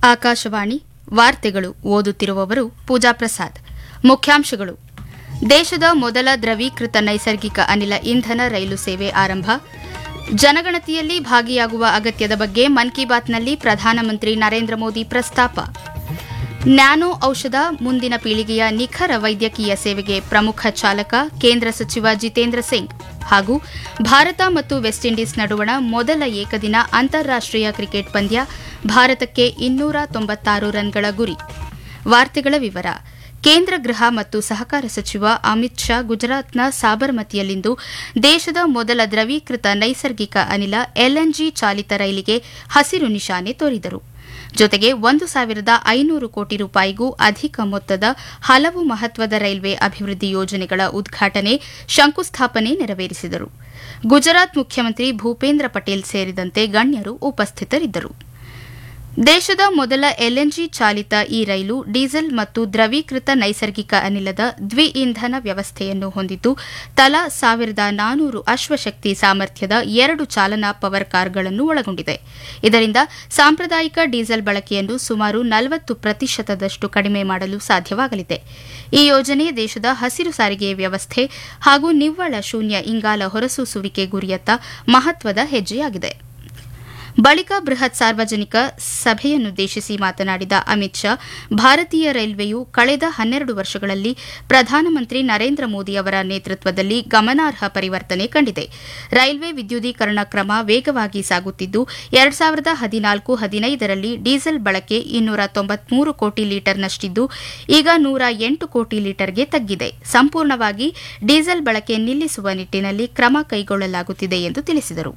ಆಕಾಶವಾಣಿ ವಾರ್ತೆಗಳು ಓದುತ್ತಿರುವವರು ಪೂಜಾ ಪ್ರಸಾದ್ ಮುಖ್ಯಾಂಶಗಳು ದೇಶದ ಮೊದಲ ದ್ರವೀಕೃತ ನೈಸರ್ಗಿಕ ಅನಿಲ ಇಂಧನ ರೈಲು ಸೇವೆ ಆರಂಭ ಜನಗಣತಿಯಲ್ಲಿ ಭಾಗಿಯಾಗುವ ಅಗತ್ಯದ ಬಗ್ಗೆ ಮನ್ ಕಿ ಬಾತ್ನಲ್ಲಿ ಪ್ರಧಾನಮಂತ್ರಿ ನರೇಂದ್ರ ಮೋದಿ ಪ್ರಸ್ತಾಪ ನ್ಯಾನೋ ಔಷಧ ಮುಂದಿನ ಪೀಳಿಗೆಯ ನಿಖರ ವೈದ್ಯಕೀಯ ಸೇವೆಗೆ ಪ್ರಮುಖ ಚಾಲಕ ಕೇಂದ್ರ ಸಚಿವ ಜಿತೇಂದ್ರ ಸಿಂಗ್ ಹಾಗೂ ಭಾರತ ಮತ್ತು ವೆಸ್ಟ್ ಇಂಡೀಸ್ ನಡುವಣ ಮೊದಲ ಏಕದಿನ ಅಂತಾರಾಷ್ಟೀಯ ಕ್ರಿಕೆಟ್ ಪಂದ್ಯ ಭಾರತಕ್ಕೆ ಇನ್ನೂರ ತೊಂಬತ್ತಾರು ರನ್ಗಳ ಗುರಿ ವಾರ್ತೆಗಳ ವಿವರ ಕೇಂದ್ರ ಗೃಹ ಮತ್ತು ಸಹಕಾರ ಸಚಿವ ಅಮಿತ್ ಶಾ ಗುಜರಾತ್ನ ಸಾಬರಮತಿಯಲ್ಲಿಂದು ದೇಶದ ಮೊದಲ ದ್ರವೀಕೃತ ನೈಸರ್ಗಿಕ ಅನಿಲ ಎಲ್ಎನ್ಜಿ ಚಾಲಿತ ರೈಲಿಗೆ ಹಸಿರು ನಿಶಾನೆ ತೋರಿದರು ಜೊತೆಗೆ ಒಂದು ಸಾವಿರದ ಐನೂರು ಕೋಟಿ ರೂಪಾಯಿಗೂ ಅಧಿಕ ಮೊತ್ತದ ಹಲವು ಮಹತ್ವದ ರೈಲ್ವೆ ಅಭಿವೃದ್ಧಿ ಯೋಜನೆಗಳ ಉದ್ಘಾಟನೆ ಶಂಕುಸ್ಥಾಪನೆ ನೆರವೇರಿಸಿದರು ಗುಜರಾತ್ ಮುಖ್ಯಮಂತ್ರಿ ಭೂಪೇಂದ್ರ ಪಟೇಲ್ ಸೇರಿದಂತೆ ಗಣ್ಯರು ಉಪಸ್ಥಿತರಿದ್ದರು ದೇಶದ ಮೊದಲ ಎಲ್ಎನ್ಜಿ ಚಾಲಿತ ಈ ರೈಲು ಡೀಸೆಲ್ ಮತ್ತು ದ್ರವೀಕೃತ ನೈಸರ್ಗಿಕ ಅನಿಲದ ದ್ವಿ ಇಂಧನ ವ್ಯವಸ್ಥೆಯನ್ನು ಹೊಂದಿದ್ದು ತಲಾ ಸಾವಿರದ ನಾನೂರು ಅಶ್ವಶಕ್ತಿ ಸಾಮರ್ಥ್ಯದ ಎರಡು ಚಾಲನಾ ಪವರ್ ಕಾರ್ಗಳನ್ನು ಒಳಗೊಂಡಿದೆ ಇದರಿಂದ ಸಾಂಪ್ರದಾಯಿಕ ಡೀಸೆಲ್ ಬಳಕೆಯನ್ನು ಸುಮಾರು ನಲವತ್ತು ಪ್ರತಿಶತದಷ್ಟು ಕಡಿಮೆ ಮಾಡಲು ಸಾಧ್ಯವಾಗಲಿದೆ ಈ ಯೋಜನೆ ದೇಶದ ಹಸಿರು ಸಾರಿಗೆ ವ್ಯವಸ್ಥೆ ಹಾಗೂ ನಿವ್ವಳ ಶೂನ್ಯ ಇಂಗಾಲ ಹೊರಸೂಸುವಿಕೆ ಗುರಿಯತ್ತ ಮಹತ್ವದ ಹೆಜ್ಜೆಯಾಗಿದೆ ಬಳಿಕ ಬೃಹತ್ ಸಾರ್ವಜನಿಕ ಸಭೆಯನ್ನುದ್ದೇಶಿಸಿ ಮಾತನಾಡಿದ ಅಮಿತ್ ಶಾ ಭಾರತೀಯ ರೈಲ್ವೆಯು ಕಳೆದ ಹನ್ನೆರಡು ವರ್ಷಗಳಲ್ಲಿ ಪ್ರಧಾನಮಂತ್ರಿ ನರೇಂದ್ರ ಮೋದಿ ಅವರ ನೇತೃತ್ವದಲ್ಲಿ ಗಮನಾರ್ಹ ಪರಿವರ್ತನೆ ಕಂಡಿದೆ ರೈಲ್ವೆ ವಿದ್ಯುದೀಕರಣ ಕ್ರಮ ವೇಗವಾಗಿ ಸಾಗುತ್ತಿದ್ದು ಎರಡು ಸಾವಿರದ ಹದಿನಾಲ್ಕು ಹದಿನೈದರಲ್ಲಿ ಡೀಸೆಲ್ ಬಳಕೆ ಇನ್ನೂರ ತೊಂಬತ್ಮೂರು ಕೋಟಿ ಲೀಟರ್ನಷ್ಟಿದ್ದು ಈಗ ನೂರ ಎಂಟು ಕೋಟಿ ಲೀಟರ್ಗೆ ತಗ್ಗಿದೆ ಸಂಪೂರ್ಣವಾಗಿ ಡೀಸೆಲ್ ಬಳಕೆ ನಿಲ್ಲಿಸುವ ನಿಟ್ಟಿನಲ್ಲಿ ಕ್ರಮ ಕೈಗೊಳ್ಳಲಾಗುತ್ತಿದೆ ಎಂದು ತಿಳಿಸಿದರು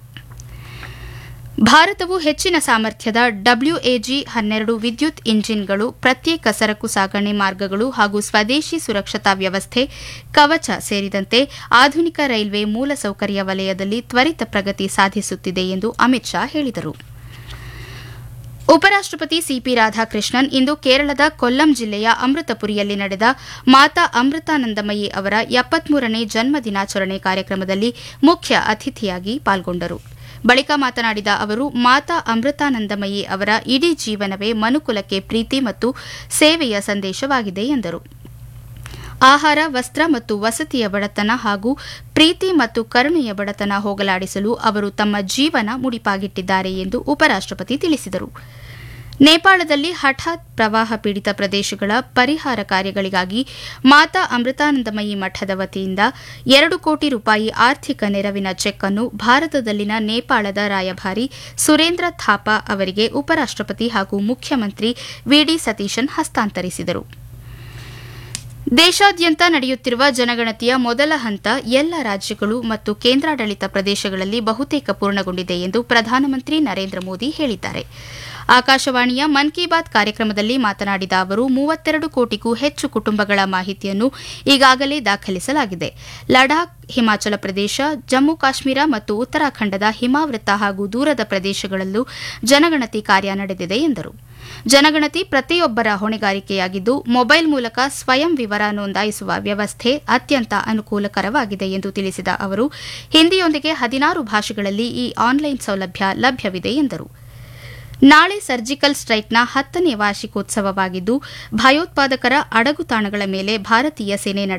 ಭಾರತವು ಹೆಚ್ಚಿನ ಸಾಮರ್ಥ್ಯದ ಡಬ್ಲ್ಯೂಎಜಿ ಹನ್ನೆರಡು ವಿದ್ಯುತ್ ಇಂಜಿನ್ಗಳು ಪ್ರತ್ಯೇಕ ಸರಕು ಸಾಗಣೆ ಮಾರ್ಗಗಳು ಹಾಗೂ ಸ್ವದೇಶಿ ಸುರಕ್ಷತಾ ವ್ಯವಸ್ಥೆ ಕವಚ ಸೇರಿದಂತೆ ಆಧುನಿಕ ರೈಲ್ವೆ ಮೂಲಸೌಕರ್ಯ ವಲಯದಲ್ಲಿ ತ್ವರಿತ ಪ್ರಗತಿ ಸಾಧಿಸುತ್ತಿದೆ ಎಂದು ಅಮಿತ್ ಶಾ ಹೇಳಿದರು ಉಪರಾಷ್ಟಪತಿ ಸಿಪಿ ರಾಧಾಕೃಷ್ಣನ್ ಇಂದು ಕೇರಳದ ಕೊಲ್ಲಂ ಜಿಲ್ಲೆಯ ಅಮೃತಪುರಿಯಲ್ಲಿ ನಡೆದ ಮಾತಾ ಅಮೃತಾನಂದಮಯಿ ಅವರ ಎಪ್ಪತ್ಮೂರನೇ ಜನ್ಮ ದಿನಾಚರಣೆ ಕಾರ್ಯಕ್ರಮದಲ್ಲಿ ಮುಖ್ಯ ಅತಿಥಿಯಾಗಿ ಪಾಲ್ಗೊಂಡರು ಬಳಿಕ ಮಾತನಾಡಿದ ಅವರು ಮಾತಾ ಅಮೃತಾನಂದಮಯಿ ಅವರ ಇಡೀ ಜೀವನವೇ ಮನುಕುಲಕ್ಕೆ ಪ್ರೀತಿ ಮತ್ತು ಸೇವೆಯ ಸಂದೇಶವಾಗಿದೆ ಎಂದರು ಆಹಾರ ವಸ್ತ್ರ ಮತ್ತು ವಸತಿಯ ಬಡತನ ಹಾಗೂ ಪ್ರೀತಿ ಮತ್ತು ಕರುಣೆಯ ಬಡತನ ಹೋಗಲಾಡಿಸಲು ಅವರು ತಮ್ಮ ಜೀವನ ಮುಡಿಪಾಗಿಟ್ಟಿದ್ದಾರೆ ಎಂದು ಉಪರಾಷ್ಟಪತಿ ತಿಳಿಸಿದರು ನೇಪಾಳದಲ್ಲಿ ಹಠಾತ್ ಪ್ರವಾಹ ಪೀಡಿತ ಪ್ರದೇಶಗಳ ಪರಿಹಾರ ಕಾರ್ಯಗಳಿಗಾಗಿ ಮಾತಾ ಅಮೃತಾನಂದಮಯಿ ಮಠದ ವತಿಯಿಂದ ಎರಡು ಕೋಟಿ ರೂಪಾಯಿ ಆರ್ಥಿಕ ನೆರವಿನ ಚೆಕ್ ಅನ್ನು ಭಾರತದಲ್ಲಿನ ನೇಪಾಳದ ರಾಯಭಾರಿ ಸುರೇಂದ್ರ ಥಾಪಾ ಅವರಿಗೆ ಉಪರಾಷ್ಟಪತಿ ಹಾಗೂ ಮುಖ್ಯಮಂತ್ರಿ ವಿಡಿ ಸತೀಶನ್ ಹಸ್ತಾಂತರಿಸಿದರು ದೇಶಾದ್ಯಂತ ನಡೆಯುತ್ತಿರುವ ಜನಗಣತಿಯ ಮೊದಲ ಹಂತ ಎಲ್ಲ ರಾಜ್ಯಗಳು ಮತ್ತು ಕೇಂದ್ರಾಡಳಿತ ಪ್ರದೇಶಗಳಲ್ಲಿ ಬಹುತೇಕ ಪೂರ್ಣಗೊಂಡಿದೆ ಎಂದು ಪ್ರಧಾನಮಂತ್ರಿ ನರೇಂದ್ರ ಮೋದಿ ಹೇಳಿದ್ದಾರೆ ಆಕಾಶವಾಣಿಯ ಮನ್ ಕಿ ಬಾತ್ ಕಾರ್ಯಕ್ರಮದಲ್ಲಿ ಮಾತನಾಡಿದ ಅವರು ಮೂವತ್ತೆರಡು ಕೋಟಿಗೂ ಹೆಚ್ಚು ಕುಟುಂಬಗಳ ಮಾಹಿತಿಯನ್ನು ಈಗಾಗಲೇ ದಾಖಲಿಸಲಾಗಿದೆ ಲಡಾಖ್ ಹಿಮಾಚಲ ಪ್ರದೇಶ ಜಮ್ಮು ಕಾಶ್ಮೀರ ಮತ್ತು ಉತ್ತರಾಖಂಡದ ಹಿಮಾವೃತ ಹಾಗೂ ದೂರದ ಪ್ರದೇಶಗಳಲ್ಲೂ ಜನಗಣತಿ ಕಾರ್ಯ ನಡೆದಿದೆ ಎಂದರು ಜನಗಣತಿ ಪ್ರತಿಯೊಬ್ಬರ ಹೊಣೆಗಾರಿಕೆಯಾಗಿದ್ದು ಮೊಬೈಲ್ ಮೂಲಕ ಸ್ವಯಂ ವಿವರ ನೋಂದಾಯಿಸುವ ವ್ಯವಸ್ಥೆ ಅತ್ಯಂತ ಅನುಕೂಲಕರವಾಗಿದೆ ಎಂದು ತಿಳಿಸಿದ ಅವರು ಹಿಂದಿಯೊಂದಿಗೆ ಹದಿನಾರು ಭಾಷೆಗಳಲ್ಲಿ ಈ ಆನ್ಲೈನ್ ಸೌಲಭ್ಯ ಲಭ್ಯವಿದೆ ಎಂದರು ನಾಳೆ ಸರ್ಜಿಕಲ್ ಸ್ಟ್ರೈಕ್ನ ಹತ್ತನೇ ವಾರ್ಷಿಕೋತ್ಸವವಾಗಿದ್ದು ಭಯೋತ್ಪಾದಕರ ಅಡಗುತಾಣಗಳ ಮೇಲೆ ಭಾರತೀಯ ಸೇನೆ